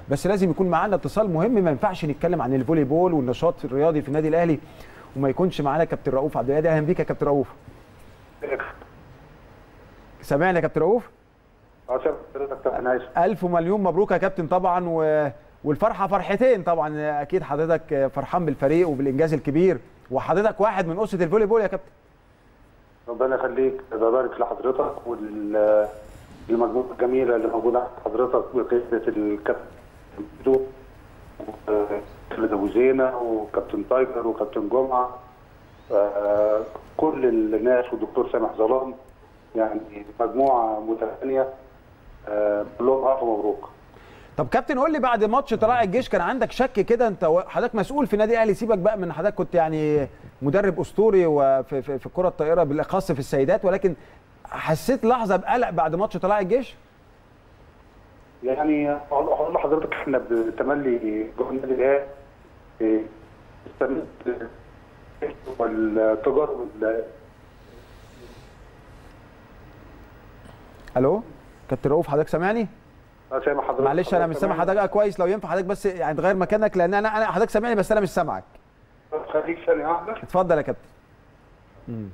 بس لازم يكون معانا اتصال مهم ما ينفعش نتكلم عن الفولي بول والنشاط الرياضي في النادي الاهلي وما يكونش معانا كابتن رؤوف عبد الهادي اهلا بيك يا كابتن رؤوف سامعني يا كابتن رؤوف اه شايف حضرتك طبعا اسف الف مليون مبروك يا كابتن طبعا و... والفرحه فرحتين طبعا اكيد حضرتك فرحان بالفريق وبالانجاز الكبير وحضرتك واحد من اسره الفولي بول يا كابتن ربنا يخليك ببارك لحضرتك والمجموعه الجميله اللي موجوده عند حضرتك بقياده الكابتن بدو وكابتن ابو زينه وكابتن تايجر وكابتن جمعه آه، كل الناس والدكتور سامح ظلام يعني مجموعه متفانيه آه، بقول لهم الف مبروك طب كابتن قول لي بعد ماتش طلائع الجيش كان عندك شك كده انت و- حضرتك مسؤول في النادي الاهلي سيبك بقى من حضرتك كنت يعني مدرب اسطوري وفي في, في الكره الطائره بالاخص في السيدات ولكن حسيت لحظه بقلق بعد ماتش طلائع الجيش يعني اقول أقول لحضرتك احنا بتملي جوه النادي الاهلي إيه، استمد والتجارب ال- الو كابتن رؤوف حضرتك سامعني أنا سامع حضرتك معلش انا مش سامع حضرتك آه كويس لو ينفع حضرتك بس يعني تغير مكانك لان انا انا حضرتك سامعني بس انا مش سامعك خليك ثانيه واحده اتفضل يا كابتن مم.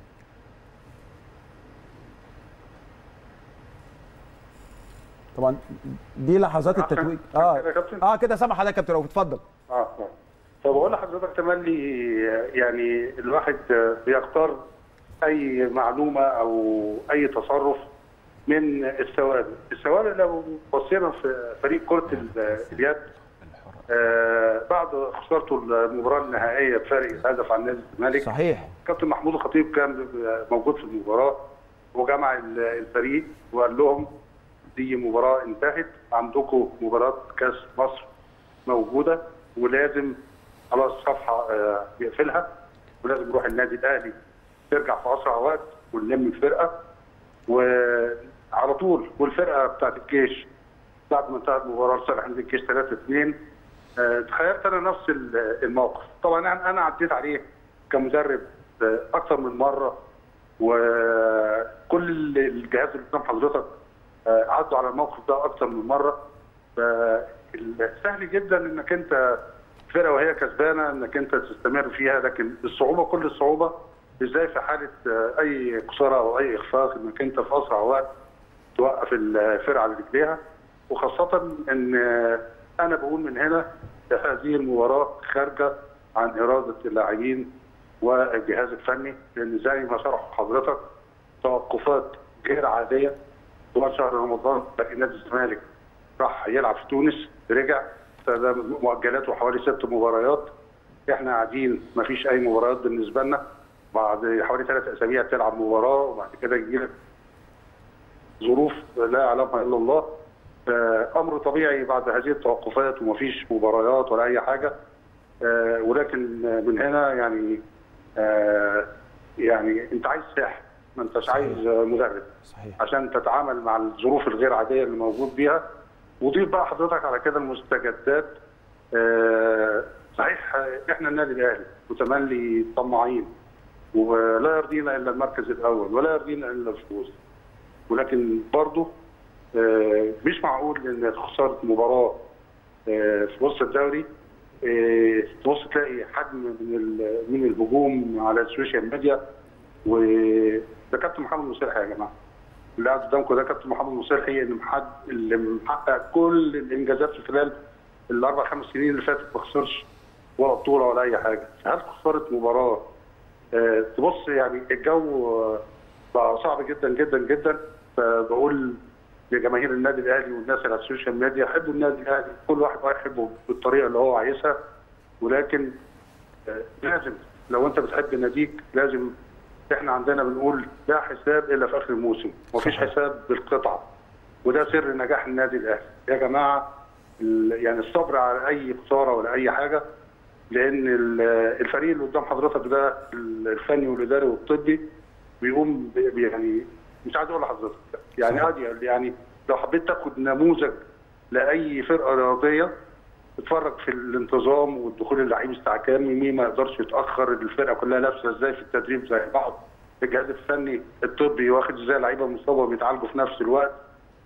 طبعا دي لحظات عشان- التتويج عشان اه كده يا كابتن؟ اه كده سامع حضرتك يا كابتن رؤوف اتفضل اه آه. فبقول لحضرتك تملي يعني الواحد بيختار اي معلومه او اي تصرف من السوابق، السوابق لو بصينا في فريق كره ال- اليد آه بعد خسارته المباراه النهائيه بفارق هدف عن نادي الزمالك صحيح كابتن محمود الخطيب كان موجود في المباراه وجمع ال- الفريق وقال لهم دي مباراه انتهت عندكم مباراه كاس مصر موجوده ولازم خلاص صفحه آه، يقفلها ولازم يروح النادي الاهلي ترجع في اسرع وقت ونلم الفرقه وعلى طول والفرقه بتاعت الجيش بعد ما انتهت المباراه لصالح نادي الجيش 3 2 آه، تخيلت انا نفس ال- الموقف طبعا انا أنا عديت عليه كمدرب آه، اكثر من مره وكل الجهاز اللي قدام حضرتك آه، عدوا على الموقف ده اكثر من مره فسهل جدا انك انت فرقه وهي كسبانه انك انت تستمر فيها لكن الصعوبه كل الصعوبه ازاي في حاله آه، اي خساره او اي اخفاق انك انت في اسرع وقت توقف الفرقه على رجليها وخاصه ان آه، انا بقول من هنا هذه المباراه خارجه عن اراده اللاعبين والجهاز الفني لان زي ما شرح حضرتك توقفات غير عاديه طوال شهر رمضان باقي نادي الزمالك راح يلعب في تونس رجع فده مؤجلاته حوالي ست مباريات احنا قاعدين ما فيش اي مباريات بالنسبه لنا بعد حوالي ثلاث اسابيع تلعب مباراه وبعد كده يجي لك ظروف لا يعلمها الا الله امر طبيعي بعد هذه التوقفات ومفيش مباريات ولا اي حاجه آه، ولكن من هنا يعني آه، يعني انت عايز ساحر ما انتش عايز مدرب صحيح عشان تتعامل مع الظروف الغير عاديه اللي موجود بيها وضيف بقى حضرتك على كده المستجدات آه، صحيح آه، احنا النادي الاهلي متملي طماعين ولا يرضينا الا المركز الاول ولا يرضينا الا الفوز ولكن برضه آه، مش معقول ان خساره مباراه آه، في وسط الدوري آه، تبص تلاقي حجم من ال- من الهجوم على السوشيال ميديا وده كابتن محمد مصلحي يا جماعه اللي قاعد قدامكم ده كابتن محمد مصلحي اللي محقق اللي محقق كل الانجازات في خلال الاربع خمس سنين اللي فاتت ما خسرش ولا بطوله ولا اي حاجه هل خساره مباراه آه، تبص يعني الجو آه، بقى صعب جدا جدا جدا فبقول لجماهير النادي الاهلي والناس اللي على السوشيال ميديا حبوا النادي الاهلي كل واحد بقى يحبه بالطريقه اللي هو عايزها ولكن آه، لازم لو انت بتحب ناديك لازم احنا عندنا بنقول لا حساب الا في اخر الموسم مفيش حساب بالقطعه وده سر نجاح النادي الاهلي يا جماعه ال- يعني الصبر على اي خساره ولا اي حاجه لان ال- الفريق اللي قدام حضرتك ده الفني والاداري والطبي بيقوم ب- يعني مش عايز اقول لحضرتك يعني صحيح. عادي يعني لو حبيت تاخد نموذج لاي فرقه رياضيه اتفرج في الانتظام والدخول اللعيب استحكامي مين ما يقدرش يتاخر الفرقه كلها لابسه ازاي في التدريب زي بعض الجهاز الفني الطبي واخد ازاي لعيبه مصابه بيتعالجوا في نفس الوقت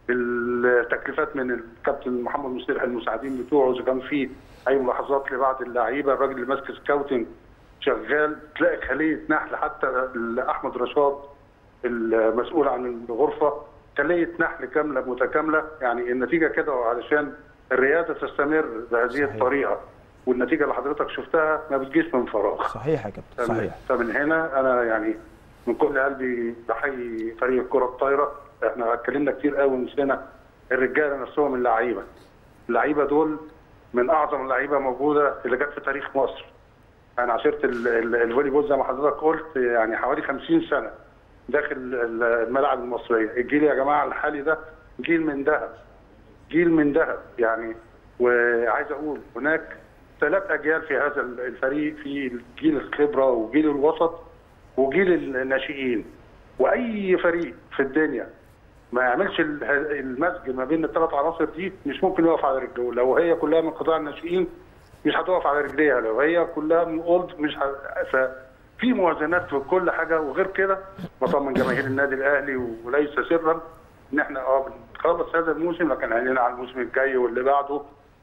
التكليفات من الكابتن محمد مصطفى المساعدين بتوعه اذا كان في اي ملاحظات لبعض اللعيبه الراجل اللي ماسك سكاوتنج شغال تلاقي خليه نحل حتى احمد رشاد المسؤول عن الغرفه خليه نحل كامله متكامله يعني النتيجه كده علشان الرياده تستمر بهذه صحيح. الطريقه والنتيجه اللي حضرتك شفتها ما بتجيش من فراغ صحيح يا كابتن صحيح فمن هنا انا يعني من كل قلبي بحيي فريق الكره الطايره احنا اتكلمنا كتير قوي نسينا الرجاله نفسهم اللعيبه اللعيبه دول من اعظم اللعيبه موجوده اللي جت في تاريخ مصر انا عشرت ال- ال- الفولي بول زي ما حضرتك قلت يعني حوالي 50 سنه داخل ال- الملاعب المصريه الجيل يا جماعه الحالي ده جيل من ذهب جيل من ذهب يعني وعايز اقول هناك ثلاث اجيال في هذا الفريق في جيل الخبره وجيل الوسط وجيل الناشئين واي فريق في الدنيا ما يعملش ال- المزج ما بين الثلاث عناصر دي مش ممكن يقف على رجله لو هي كلها من قطاع الناشئين مش هتقف على رجليها لو هي كلها من اولد مش ه... ففي موازنات في كل حاجه وغير كده بطمن جماهير النادي الاهلي وليس سرا ان احنا اه بنخلص هذا الموسم لكن عينينا على الموسم الجاي واللي بعده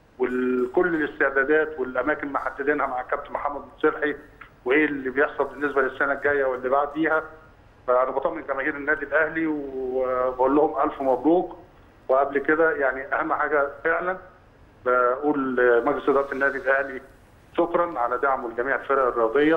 وكل الاستعدادات والاماكن محددينها مع الكابتن محمد صلحي وايه اللي بيحصل بالنسبه للسنه الجايه واللي بعديها فانا بطمن جماهير النادي الاهلي وبقول لهم الف مبروك وقبل كده يعني اهم حاجه فعلا بقول لمجلس اداره النادي الاهلي شكرا على دعمه لجميع الفرق الرياضيه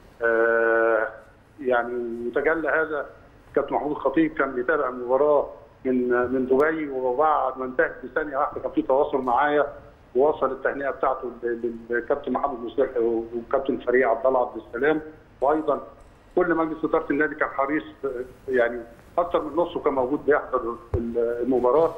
آه، يعني يتجلى هذا كابتن محمود الخطيب كان بيتابع المباراه من من دبي وبعد ما انتهت بثانيه واحده كان في تواصل معايا ووصل التهنئه بتاعته للكابتن محمد مصلح وكابتن فريق عبد الله عبد السلام وايضا كل مجلس اداره النادي كان حريص يعني اكثر من نصه كان موجود بيحضر المباراه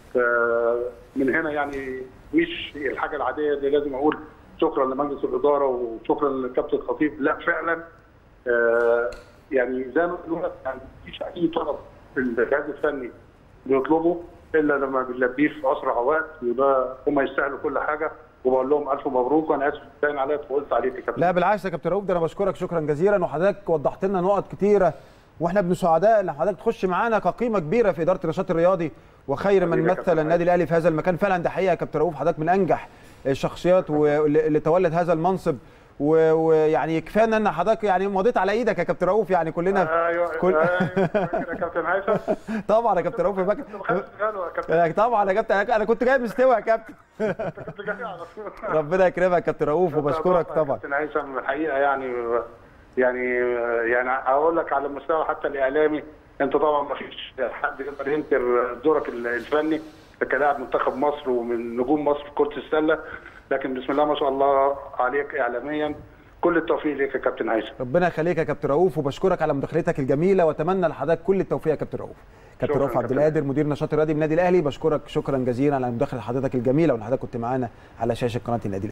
من هنا يعني مش الحاجه العاديه اللي لازم اقول شكرا لمجلس الاداره وشكرا للكابتن الخطيب لا فعلا آه، يعني زي ما بنقول يعني مفيش اي طلب في الجهاز الفني بيطلبه الا لما بنلبيه في اسرع وقت وده هم يستاهلوا كل حاجه وبقول لهم الف مبروك وانا اسف باين عليا طولت عليك يا كابتن لا بالعكس يا كابتن رؤوف ده انا بشكرك شكرا جزيلا وحضرتك وضحت لنا نقط كتيره واحنا بن سعداء ان حضرتك تخش معانا كقيمه كبيره في اداره النشاط الرياضي وخير من حبيبي يا مثل كابتن النادي الاهلي في هذا المكان فعلا ده حقيقه يا كابتن رؤوف حضرتك من انجح الشخصيات واللي اللي تولد هذا المنصب و- ويعني كفايه ان حضرتك يعني مضيت على ايدك يا كابتن رؤوف يعني كلنا ايوه كل- ايوه فاكر يا كابتن هيثم طبعا يا كابتن رؤوف فاكر- كنت مخلص غلوه يا كابتن طبعا يا كابتن انا كنت جاي مستوى يا كابتن كنت جاي على طول ربنا يكرمك يا كابتن رؤوف وبشكرك طبعا كابتن هيثم الحقيقه يعني يعني يعني اقول لك على المستوى حتى الاعلامي انت طبعا ما فيش حد يقدر ينكر دورك الفني كلاعب منتخب مصر ومن نجوم مصر في كره السله لكن بسم الله ما شاء الله عليك اعلاميا كل التوفيق ليك يا كابتن هيثم ربنا يخليك يا كابتن رؤوف وبشكرك على مداخلتك الجميله واتمنى لحضرتك كل التوفيق يا كابتن رؤوف كابتن شكراً رؤوف عبد كابتن. القادر مدير نشاط الرياضي بالنادي الاهلي بشكرك شكرا جزيلا على مداخله حضرتك الجميله وان حضرتك كنت معانا على شاشه قناه النادي